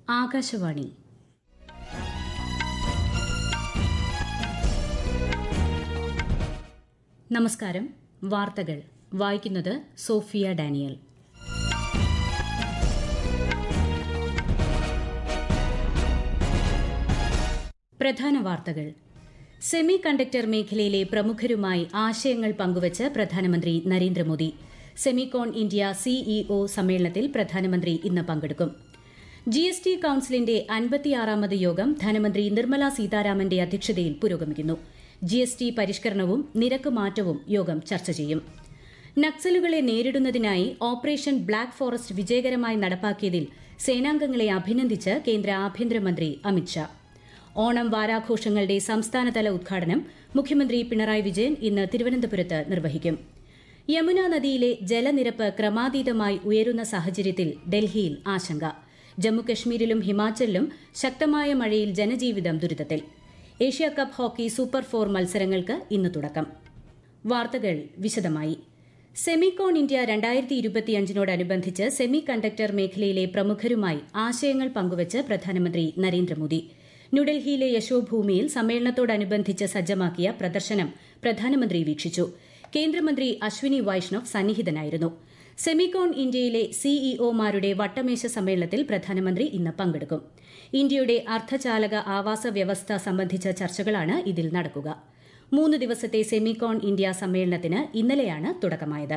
ആകാശവാണി നമസ്കാരം വാർത്തകൾ വായിക്കുന്നത് സോഫിയ ഡാനിയൽ പ്രധാന വാർത്തകൾ സെമി കണ്ടക്ടർ മേഖലയിലെ പ്രമുഖരുമായി ആശയങ്ങൾ പങ്കുവച്ച് പ്രധാനമന്ത്രി നരേന്ദ്രമോദി സെമികോൺ ഇന്ത്യ സിഇഒ സമ്മേളനത്തിൽ പ്രധാനമന്ത്രി ഇന്ന് പങ്കെടുക്കും ജി എസ് ടി കൌൺസിലിന്റെ അൻപത്തിയാറാമത് യോഗം ധനമന്ത്രി നിർമ്മല സീതാരാമന്റെ അധ്യക്ഷതയിൽ പുരോഗമിക്കുന്നു ജി എസ് ടി പരിഷ്കരണവും നിരക്ക് മാറ്റവും യോഗം ചർച്ച ചെയ്യും നക്സലുകളെ നേരിടുന്നതിനായി ഓപ്പറേഷൻ ബ്ലാക്ക് ഫോറസ്റ്റ് വിജയകരമായി നടപ്പാക്കിയതിൽ സേനാംഗങ്ങളെ അഭിനന്ദിച്ച് കേന്ദ്ര ആഭ്യന്തരമന്ത്രി അമിത്ഷാ ഓണം വാരാഘോഷങ്ങളുടെ സംസ്ഥാനതല ഉദ്ഘാടനം മുഖ്യമന്ത്രി പിണറായി വിജയൻ ഇന്ന് തിരുവനന്തപുരത്ത് നിർവഹിക്കും യമുന നദിയിലെ ജലനിരപ്പ് ക്രമാതീതമായി ഉയരുന്ന സാഹചര്യത്തിൽ ഡൽഹിയിൽ ആശങ്ക ജമ്മുകശ്മീരിലും ഹിമാചലിലും ശക്തമായ മഴയിൽ ജനജീവിതം ദുരിതത്തിൽ Asia cup hockey super four മത്സരങ്ങൾക്ക് ഇന്ന് തുടക്കം വാർത്തകൾ വിശദമായി സെമികോൺ ഇന്ത്യ രണ്ടായിരത്തി ഇരുപത്തിയഞ്ചിനോടനുബന്ധിച്ച് സെമി കണ്ടക്ടർ മേഖലയിലെ പ്രമുഖരുമായി ആശയങ്ങൾ പങ്കുവച്ച് പ്രധാനമന്ത്രി നരേന്ദ്രമോദി ന്യൂഡൽഹിയിലെ യശോഭൂമിയിൽ സമ്മേളനത്തോടനുബന്ധിച്ച് സജ്ജമാക്കിയ പ്രദർശനം പ്രധാനമന്ത്രി വീക്ഷിച്ചു കേന്ദ്രമന്ത്രി അശ്വിനി വൈഷ്ണവ് സന്നിഹിതനായിരുന്നു സെമികോൺ ഇന്ത്യയിലെ സിഇഒമാരുടെ വട്ടമേശ സമ്മേളനത്തിൽ പ്രധാനമന്ത്രി ഇന്ന് പങ്കെടുക്കും ഇന്ത്യയുടെ അർദ്ധചാലക ആവാസ വ്യവസ്ഥ സംബന്ധിച്ച ചർച്ചകളാണ് ഇതിൽ നടക്കുക മൂന്ന് ദിവസത്തെ സെമികോൺ ഇന്ത്യ സമ്മേളനത്തിന് ഇന്നലെയാണ് തുടക്കമായത്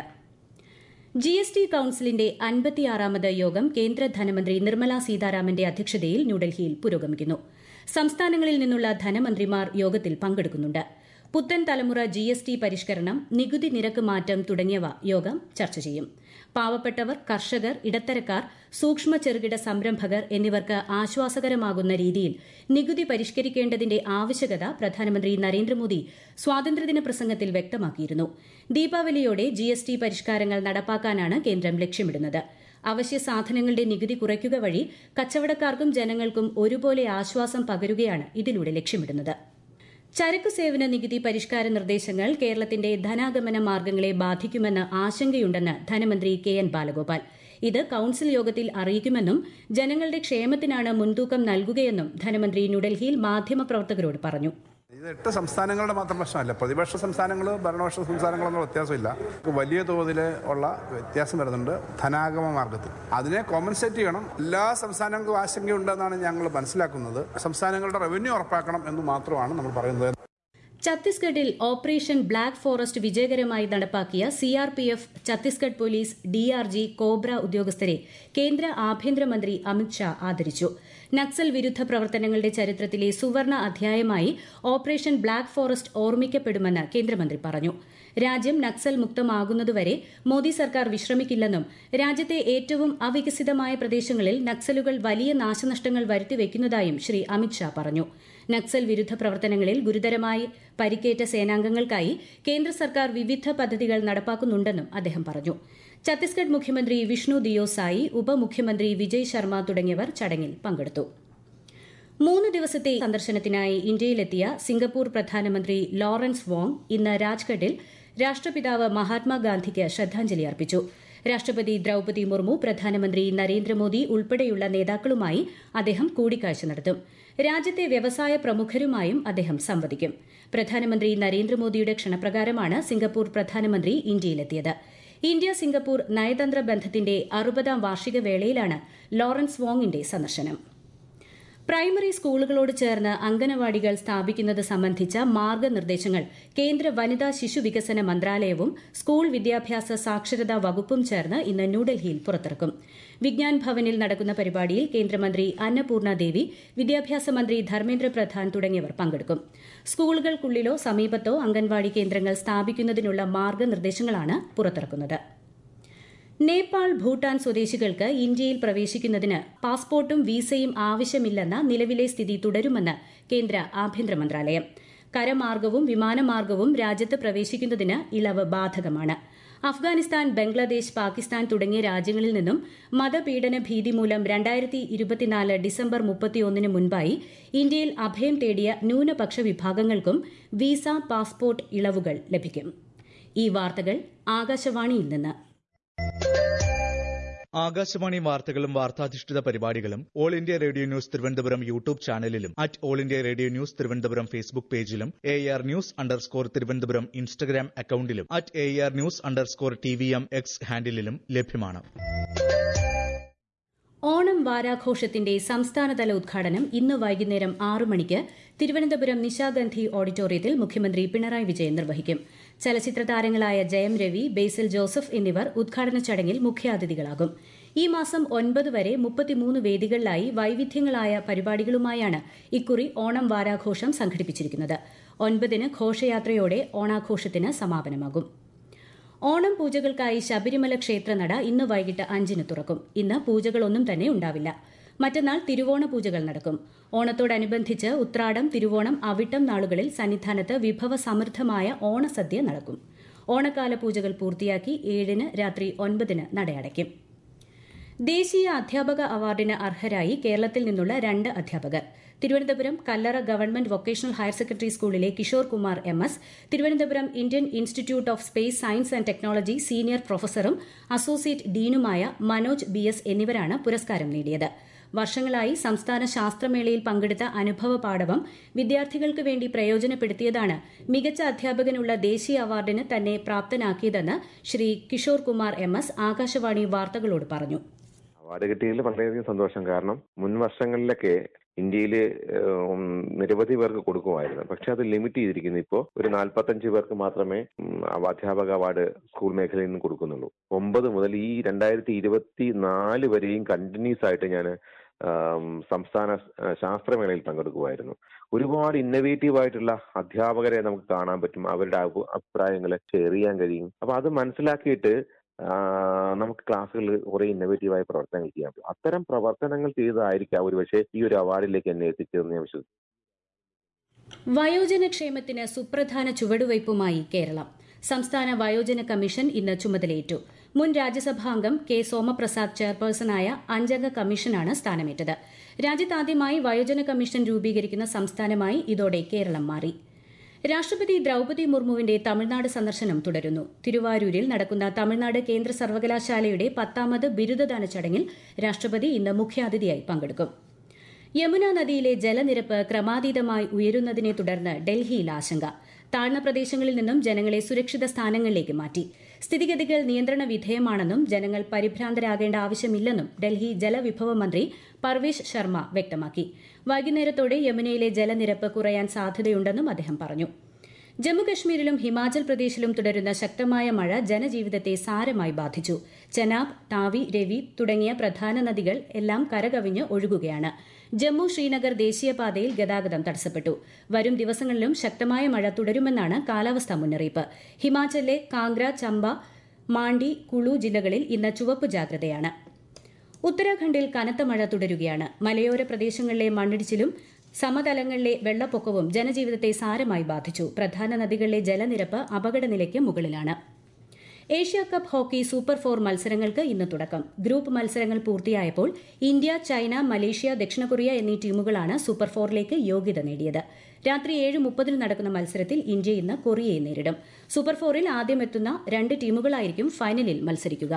ജി എസ് ടി കൌൺസിലിന്റെ അൻപത്തിയാറാമത് യോഗം കേന്ദ്ര ധനമന്ത്രി നിർമ്മല സീതാരാമന്റെ അധ്യക്ഷതയിൽ ന്യൂഡൽഹിയിൽ പുരോഗമിക്കുന്നു സംസ്ഥാനങ്ങളിൽ നിന്നുള്ള ധനമന്ത്രിമാർ യോഗത്തിൽ പങ്കെടുക്കുന്നുണ്ട് പുത്തൻ തലമുറ ജി എസ് ടി പരിഷ്കരണം നികുതി നിരക്ക് മാറ്റം തുടങ്ങിയവ യോഗം ചർച്ച ചെയ്യും പാവപ്പെട്ടവർ കർഷകർ ഇടത്തരക്കാർ സൂക്ഷ്മ ചെറുകിട സംരംഭകർ എന്നിവർക്ക് ആശ്വാസകരമാകുന്ന രീതിയിൽ നികുതി പരിഷ്കരിക്കേണ്ടതിന്റെ ആവശ്യകത പ്രധാനമന്ത്രി നരേന്ദ്രമോദി സ്വാതന്ത്ര്യദിന പ്രസംഗത്തിൽ വ്യക്തമാക്കിയിരുന്നു ദീപാവലിയോടെ ജി എസ് ടി പരിഷ്കാരങ്ങൾ നടപ്പാക്കാനാണ് കേന്ദ്രം ലക്ഷ്യമിടുന്നത് അവശ്യ സാധനങ്ങളുടെ നികുതി കുറയ്ക്കുക വഴി കച്ചവടക്കാർക്കും ജനങ്ങൾക്കും ഒരുപോലെ ആശ്വാസം പകരുകയാണ് ഇതിലൂടെ ലക്ഷ്യമിടുന്നത് ചരക്കു സേവന നികുതി പരിഷ്കാര നിർദ്ദേശങ്ങൾ കേരളത്തിന്റെ ധനാഗമന മാർഗ്ഗങ്ങളെ ബാധിക്കുമെന്ന് ആശങ്കയുണ്ടെന്ന് ധനമന്ത്രി കെ എൻ ബാലഗോപാൽ ഇത് കൌൺസിൽ യോഗത്തിൽ അറിയിക്കുമെന്നും ജനങ്ങളുടെ ക്ഷേമത്തിനാണ് മുൻതൂക്കം നൽകുകയെന്നും ധനമന്ത്രി ന്യൂഡൽഹിയിൽ മാധ്യമപ്രവർത്തകരോട് പറഞ്ഞു ഇത് എട്ട് സംസ്ഥാനങ്ങളുടെ മാത്രം പ്രശ്നമല്ല പ്രതിപക്ഷ സംസ്ഥാനങ്ങൾ ഭരണപക്ഷ സംസ്ഥാനങ്ങളൊന്നും വ്യത്യാസമില്ല വലിയ തോതിൽ ഉള്ള വ്യത്യാസം വരുന്നുണ്ട് ധനാഗമ മാർഗത്തിൽ അതിനെ കോമ്പൻസേറ്റ് ചെയ്യണം എല്ലാ സംസ്ഥാനങ്ങൾക്കും ആശങ്കയുണ്ടെന്നാണ് ഞങ്ങൾ മനസ്സിലാക്കുന്നത് സംസ്ഥാനങ്ങളുടെ റവന്യൂ ഉറപ്പാക്കണം എന്ന് മാത്രമാണ് നമ്മൾ പറയുന്നത് ഛത്തീസ്ഗഡിൽ ഓപ്പറേഷൻ ബ്ലാക്ക് ഫോറസ്റ്റ് വിജയകരമായി നടപ്പാക്കിയ C R P F Chhattisgarh police D R G cobra ഉദ്യോഗസ്ഥരെ കേന്ദ്ര ആഭ്യന്തരമന്ത്രി അമിത്ഷാ ആദരിച്ചു നക്സൽ വിരുദ്ധ പ്രവർത്തനങ്ങളുടെ ചരിത്രത്തിലെ സുവർണ അധ്യായമായി ഓപ്പറേഷൻ ബ്ലാക്ക് ഫോറസ്റ്റ് ഓർമ്മിക്കപ്പെടുമെന്ന് കേന്ദ്രമന്ത്രി പറഞ്ഞു രാജ്യം നക്സൽ മുക്തമാകുന്നതുവരെ മോദി സർക്കാർ വിശ്രമിക്കില്ലെന്നും രാജ്യത്തെ ഏറ്റവും അവികസിതമായ പ്രദേശങ്ങളിൽ നക്സലുകൾ വലിയ നാശനഷ്ടങ്ങൾ വരുത്തിവെക്കുന്നതായും ശ്രീ അമിത്ഷാ പറഞ്ഞു നക്സൽ വിരുദ്ധ പ്രവർത്തനങ്ങളിൽ ഗുരുതരമായി പരിക്കേറ്റ സേനാംഗങ്ങൾക്കായി കേന്ദ്ര സർക്കാർ വിവിധ പദ്ധതികൾ നടപ്പാക്കുന്നുണ്ടെന്നും അദ്ദേഹം പറഞ്ഞു ഛത്തീസ്ഗഡ് മുഖ്യമന്ത്രി വിഷ്ണു ദിയോ സായി ഉപമുഖ്യമന്ത്രി വിജയ് ശർമ്മ തുടങ്ങിയവർ ചടങ്ങിൽ പങ്കെടുത്തു മൂന്ന് ദിവസത്തെ സന്ദർശനത്തിനായി ഇന്ത്യയിലെത്തിയ സിംഗപ്പൂർ പ്രധാനമന്ത്രി ലോറൻസ് വോങ് ഇന്ന് രാജ്ഘട്ടിൽ രാഷ്ട്രപിതാവ് മഹാത്മാഗാന്ധിക്ക് ശ്രദ്ധാഞ്ജലി അർപ്പിച്ചു രാഷ്ട്രപതി ദ്രൌപതി മുർമു പ്രധാനമന്ത്രി നരേന്ദ്രമോദി ഉൾപ്പെടെയുള്ള നേതാക്കളുമായി അദ്ദേഹം കൂടിക്കാഴ്ച നടത്തും രാജ്യത്തെ വ്യവസായ പ്രമുഖരുമായും അദ്ദേഹം സംവദിക്കും പ്രധാനമന്ത്രി നരേന്ദ്രമോദിയുടെ ക്ഷണപ്രകാരമാണ് സിംഗപ്പൂർ പ്രധാനമന്ത്രി ഇന്ത്യയിലെത്തിയത് ഇന്ത്യ സിംഗപ്പൂർ നയതന്ത്ര ബന്ധത്തിന്റെ അറുപതാം വാർഷിക വേളയിലാണ് ലോറൻസ് വോങ്ങിന്റെ സന്ദർശനം പ്രൈമറി സ്കൂളുകളോട് ചേർന്ന് അംഗനവാടികൾ സ്ഥാപിക്കുന്നത് സംബന്ധിച്ച മാർഗനിർദ്ദേശങ്ങൾ കേന്ദ്ര വനിതാ ശിശു വികസന മന്ത്രാലയവും സ്കൂൾ വിദ്യാഭ്യാസ സാക്ഷരതാ വകുപ്പും ചേർന്ന് ഇന്ന് ന്യൂഡൽഹിയിൽ പുറത്തിറക്കും വിജ്ഞാൻ ഭവനിൽ നടക്കുന്ന പരിപാടിയിൽ കേന്ദ്രമന്ത്രി അന്നപൂർണ ദേവി വിദ്യാഭ്യാസ മന്ത്രി ധർമ്മേന്ദ്ര പ്രധാൻ തുടങ്ങിയവർ പങ്കെടുക്കും സ്കൂളുകൾക്കുള്ളിലോ സമീപത്തോ അംഗൻവാടി കേന്ദ്രങ്ങൾ സ്ഥാപിക്കുന്നതിനുള്ള മാർഗനിർദ്ദേശങ്ങളാണ് പുറത്തിറക്കുന്നത് നേപ്പാൾ ഭൂട്ടാൻ സ്വദേശികൾക്ക് ഇന്ത്യയിൽ പ്രവേശിക്കുന്നതിന് പാസ്പോർട്ടും വീസയും ആവശ്യമില്ലെന്ന നിലവിലെ സ്ഥിതി തുടരുമെന്ന് കേന്ദ്ര ആഭ്യന്തര മന്ത്രാലയം കരമാർഗവും വിമാനമാർഗവും രാജ്യത്ത് പ്രവേശിക്കുന്നതിന് ഇളവ് ബാധകമാണ് അഫ്ഗാനിസ്ഥാൻ ബംഗ്ലാദേശ് പാകിസ്ഥാൻ തുടങ്ങിയ രാജ്യങ്ങളിൽ നിന്നും മതപീഡന ഭീതി മൂലം രണ്ടായിരത്തി ഇരുപത്തിനാല് ഡിസംബർ മുപ്പത്തിയൊന്നിന് മുൻപായി ഇന്ത്യയിൽ അഭയം തേടിയ ന്യൂനപക്ഷ വിഭാഗങ്ങൾക്കും വീസ പാസ്പോർട്ട് ഇളവുകൾ ലഭിക്കും ഈ വാർത്തകൾ ആകാശവാണിയിൽ നിന്ന് ആകാശവാണി വാർത്തകളും വാർത്താധിഷ്ഠിത പരിപാടികളും all India radio news Thiruvananthapuram YouTube ചാനലിലും at all India radio news Thiruvananthapuram Facebook പേജിലും A R news underscore Thiruvananthapuram Instagram അക്കൌണ്ടിലും at A R news underscore T V M X ഹാൻഡിലും ലഭ്യമാണ് ഓണം വാരാഘോഷത്തിന്റെ സംസ്ഥാനതല ഉദ്ഘാടനം ഇന്ന് വൈകുന്നേരം ആറു മണിക്ക് തിരുവനന്തപുരം നിശാഗന്ധി ഓഡിറ്റോറിയത്തിൽ മുഖ്യമന്ത്രി പിണറായി വിജയൻ നിർവഹിക്കും ചലച്ചിത്ര താരങ്ങളായ ജയം രവി ബേസിൽ ജോസഫ് എന്നിവർ ഉദ്ഘാടന ചടങ്ങിൽ മുഖ്യാതിഥികളാകും ഈ മാസം ഒൻപത് വരെ മുപ്പത്തിമൂന്ന് വേദികളിലായി വൈവിധ്യങ്ങളായ പരിപാടികളുമായാണ് ഇക്കുറി ഓണം വാരാഘോഷം സംഘടിപ്പിച്ചിരിക്കുന്നത് ഒൻപതിന് ഘോഷയാത്രയോടെ ഓണാഘോഷത്തിന് സമാപനമാകും ഓണം പൂജകൾക്കായി ശബരിമല ക്ഷേത്രനട ഇന്ന് വൈകിട്ട് അഞ്ചിന് തുറക്കും ഇന്ന് പൂജകളൊന്നും തന്നെ ഉണ്ടാവില്ല മറ്റന്നാൾ തിരുവോണ പൂജകൾ നടക്കും ഓണത്തോടനുബന്ധിച്ച് ഉത്രാടം തിരുവോണം അവിട്ടം നാളുകളിൽ സന്നിധാനത്ത് വിഭവസമൃദ്ധമായ ഓണസദ്യ നടക്കും ഓണക്കാല പൂജകൾ പൂർത്തിയാക്കി ഏഴിന് രാത്രി ഒൻപതിന് നടയടയ്ക്കും ദേശീയ അധ്യാപക അവാർഡിന് അർഹരായി കേരളത്തിൽ നിന്നുള്ള രണ്ട് അധ്യാപകർ Thiruvananthapuram Kallara government vocational higher secondary സ്കൂളിലെ Kishore Kumar M S Thiruvananthapuram Indian Institute of Space Science and Technology senior പ്രൊഫസറും അസോസിയേറ്റ് ഡീനുമായ മനോജ് ബി എസ് എന്നിവരാണ് പുരസ്കാരം നേടിയത് വർഷങ്ങളായി സംസ്ഥാന ശാസ്ത്രമേളയിൽ പങ്കെടുത്ത അനുഭവ പാഠവം വിദ്യാർത്ഥികൾക്ക് വേണ്ടി പ്രയോജനപ്പെടുത്തിയതാണ് മികച്ച അധ്യാപകനുള്ള ദേശീയ അവാർഡിന് തന്നെ പ്രാപ്തനാക്കിയതെന്ന് ശ്രീ കിഷോർ കുമാർ എം എസ് ആകാശവാണി വാർത്തകളോട് പറഞ്ഞു അവാർഡ് കിട്ടിയതിൽ വളരെയധികം സന്തോഷം കാരണം മുൻ വർഷങ്ങളിലൊക്കെ ഇന്ത്യയിൽ നിരവധി പേർക്ക് കൊടുക്കുമായിരുന്നു പക്ഷെ അത് ലിമിറ്റ് ചെയ്തിരിക്കുന്നു ഇപ്പോൾ ഒരു നാൽപ്പത്തഞ്ച് പേർക്ക് മാത്രമേ അധ്യാപക അവാർഡ് സ്കൂൾ മേഖലയിൽ നിന്ന് കൊടുക്കുന്നുള്ളൂ ഒമ്പത് മുതൽ ഈ രണ്ടായിരത്തി ഇരുപത്തി നാല് വരെയും കണ്ടിന്യൂസ് ആയിട്ട് ഞാൻ സംസ്ഥാന ശാസ്ത്രമേളയിൽ പങ്കെടുക്കുമായിരുന്നു ഒരുപാട് ഇന്നവേറ്റീവ് ആയിട്ടുള്ള അധ്യാപകരെ നമുക്ക് കാണാൻ പറ്റും അവരുടെ അഭിപ്രായങ്ങൾ ഷെയർ ചെയ്യാൻ കഴിയും അപ്പൊ അത് മനസ്സിലാക്കിയിട്ട് നമുക്ക് ക്ലാസ്സുകളിൽ കുറെ ഇന്നോവേറ്റീവായ പ്രവർത്തനങ്ങൾ ചെയ്യാൻ പറ്റും അത്തരം പ്രവർത്തനങ്ങൾ ചെയ്തതായിരിക്കാം ഒരുപക്ഷെ ഈ ഒരു അവാർഡിലേക്ക് എന്നെ എത്തിച്ചതെന്ന് ഞാൻ വിശ്വസിക്കുന്നു വയോജനക്ഷേമത്തിന് സുപ്രധാന ചുവടുവയ്പുമായി കേരളം സംസ്ഥാന വയോജന കമ്മീഷൻ ഇന്ന് ചുമതലയേറ്റു മുൻ രാജ്യസഭാംഗം കെ സോമപ്രസാദ് ചെയർപേഴ്സണായ അഞ്ചംഗ കമ്മീഷനാണ് സ്ഥാനമേറ്റത് രാജ്യത്താദ്യമായി വയോജന കമ്മീഷൻ രൂപീകരിക്കുന്ന സംസ്ഥാനമായി ഇതോടെ കേരളം മാറി രാഷ്ട്രപതി ദ്രൌപതി മുർമുവിന്റെ തമിഴ്നാട് സന്ദർശനം തുടരുന്നു തിരുവാരൂരിൽ നടക്കുന്ന തമിഴ്നാട് കേന്ദ്ര സർവകലാശാലയുടെ പത്താമത് ബിരുദദാന ചടങ്ങിൽ രാഷ്ട്രപതി ഇന്ന് മുഖ്യാതിഥിയായി പങ്കെടുക്കും യമുന നദിയിലെ ജലനിരപ്പ് ക്രമാതീതമായി ഉയരുന്നതിനെ തുടർന്ന് ഡൽഹിയിൽ ആശങ്ക താഴ്ന്ന പ്രദേശങ്ങളിൽ നിന്നും ജനങ്ങളെ സുരക്ഷിത സ്ഥാനങ്ങളിലേക്ക് മാറ്റി സ്ഥിതിഗതികൾ നിയന്ത്രണ വിധേയമാണെന്നും ജനങ്ങൾ പരിഭ്രാന്തരാകേണ്ട ആവശ്യമില്ലെന്നും ഡൽഹി ജലവിഭവ മന്ത്രി പർവേശ് ശർമ്മ വ്യക്തമാക്കി വൈകുന്നേരത്തോടെ യമുനയിലെ ജലനിരപ്പ് കുറയാൻ സാധ്യതയുണ്ടെന്നും അദ്ദേഹം പറഞ്ഞു ജമ്മുകശ്മീരിലും ഹിമാചൽ പ്രദേശിലും തുടരുന്ന ശക്തമായ മഴ ജനജീവിതത്തെ സാരമായി ബാധിച്ചു ചെനാബ് താവി രവി തുടങ്ങിയ പ്രധാന നദികൾ എല്ലാം കരകവിഞ്ഞ് ഒഴുകുകയാണ് ജമ്മു ശ്രീനഗർ ദേശീയപാതയിൽ ഗതാഗതം തടസ്സപ്പെട്ടു വരും ദിവസങ്ങളിലും ശക്തമായ മഴ തുടരുമെന്നാണ് കാലാവസ്ഥാ മുന്നറിയിപ്പ് ഹിമാചലിലെ കാംഗ്ര ചമ്പ മാണ്ഡി കുളു ജില്ലകളിൽ ഇന്ന് ചുവപ്പ് ജാഗ്രതയാണ് ഉത്തരാഖണ്ഡിൽ കനത്ത മഴ തുടരുകയാണ് മലയോര പ്രദേശങ്ങളിലെ മണ്ണിടിച്ചിലും സമതലങ്ങളിലെ വെള്ളപ്പൊക്കവും ജനജീവിതത്തെ സാരമായി ബാധിച്ചു പ്രധാന നദികളിലെ ജലനിരപ്പ് അപകടനിലയ്ക്ക് മുകളിലാണ് Asia cup hockey super four മത്സരങ്ങൾക്ക് ഇന്ന് തുടക്കം ഗ്രൂപ്പ് മത്സരങ്ങൾ പൂർത്തിയായപ്പോൾ ഇന്ത്യ ചൈന മലേഷ്യ ദക്ഷിണ കൊറിയ എന്നീ ടീമുകളാണ് സൂപ്പർ ഫോറിലേക്ക് യോഗ്യത നേടിയത് രാത്രി ഏഴ് മുപ്പതിന് നടക്കുന്ന മത്സരത്തിൽ ഇന്ത്യ ഇന്ന് കൊറിയയെ നേരിടും സൂപ്പർ ഫോറിൽ ആദ്യമെത്തുന്ന രണ്ട് ടീമുകളായിരിക്കും ഫൈനലിൽ മത്സരിക്കുക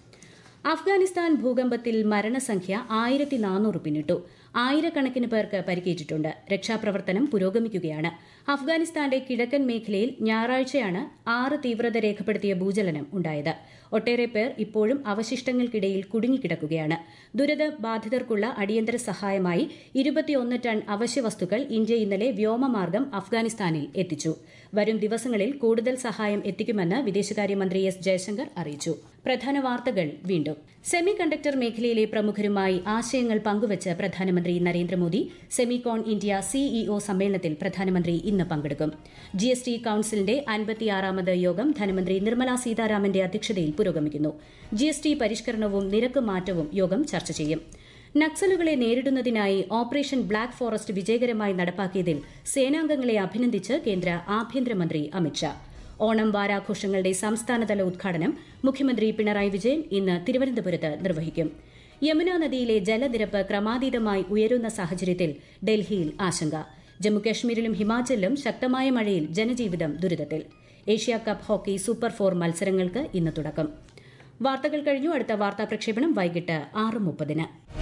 അഫ്ഗാനിസ്ഥാൻ ഭൂകമ്പത്തിൽ മരണസംഖ്യ ആയിരത്തി നാനൂറ് പിന്നിട്ടു ആയിരക്കണക്കിന് പേർക്ക് പരിക്കേറ്റിട്ടുണ്ട് രക്ഷാപ്രവർത്തനം പുരോഗമിക്കുകയാണ് അഫ്ഗാനിസ്ഥാന്റെ കിഴക്കൻ മേഖലയിൽ ഞായറാഴ്ചയാണ് ആറ് തീവ്രത രേഖപ്പെടുത്തിയ ഭൂചലനം ഉണ്ടായത് ഒട്ടേറെ പേർ ഇപ്പോഴും അവശിഷ്ടങ്ങൾക്കിടയിൽ കുടുങ്ങിക്കിടക്കുകയാണ് ദുരിത ബാധിതർക്കുള്ള അടിയന്തര സഹായമായി ഇരുപത്തിയൊന്ന് ടൺ അവശ്യവസ്തുക്കൾ ഇന്ത്യ ഇന്നലെ വ്യോമമാർഗം അഫ്ഗാനിസ്ഥാനിൽ എത്തിച്ചു വരും ദിവസങ്ങളിൽ കൂടുതൽ സഹായം എത്തിക്കുമെന്ന് വിദേശകാര്യമന്ത്രി എസ് ജയശങ്കർ അറിയിച്ചു പ്രധാന വാർത്തകൾ വീണ്ടും സെമി കണ്ടക്ടർ മേഖലയിലെ പ്രമുഖരുമായി ആശയങ്ങൾ പങ്കുവച്ച് പ്രധാനമന്ത്രി നരേന്ദ്രമോദി സെമികോൺ ഇന്ത്യ സിഇഒ സമ്മേളനത്തിൽ പ്രധാനമന്ത്രി ഇന്ന് പങ്കെടുക്കും ജി എസ് ടി കൌൺസിലിന്റെ അൻപത്തിയാറാമത് യോഗം ധനമന്ത്രി നിർമ്മല സീതാരാമന്റെ അധ്യക്ഷതയിൽ പുരോഗമിക്കുന്നു ജി എസ് ടി പരിഷ്കരണവും നിരക്ക് മാറ്റവും യോഗം ചർച്ച ചെയ്യും നക്സലുകളെ നേരിടുന്നതിനായി ഓപ്പറേഷൻ ബ്ലാക്ക് ഫോറസ്റ്റ് വിജയകരമായി നടപ്പാക്കിയതിൽ സേനാംഗങ്ങളെ അഭിനന്ദിച്ച് കേന്ദ്ര ആഭ്യന്തരമന്ത്രി അമിത്ഷാ ഓണം വാരാഘോഷങ്ങളുടെ സംസ്ഥാനതല ഉദ്ഘാടനം മുഖ്യമന്ത്രി പിണറായി വിജയൻ ഇന്ന് തിരുവനന്തപുരത്ത് നിർവഹിക്കും യമുന നദിയിലെ ജലനിരപ്പ് ക്രമാതീതമായി ഉയരുന്ന സാഹചര്യത്തിൽ ഡൽഹിയിൽ ആശങ്ക ജമ്മുകശ്മീരിലും ഹിമാചലിലും ശക്തമായ മഴയിൽ ജനജീവിതം ദുരിതത്തിൽ Asia cup hockey super four മത്സരങ്ങൾക്ക് ഇന്ന് തുടക്കം വാർത്തകൾ കഴിഞ്ഞു അടുത്ത വാർത്താ പ്രക്ഷേപണം വൈകിട്ട് ആറ് മുപ്പതിന്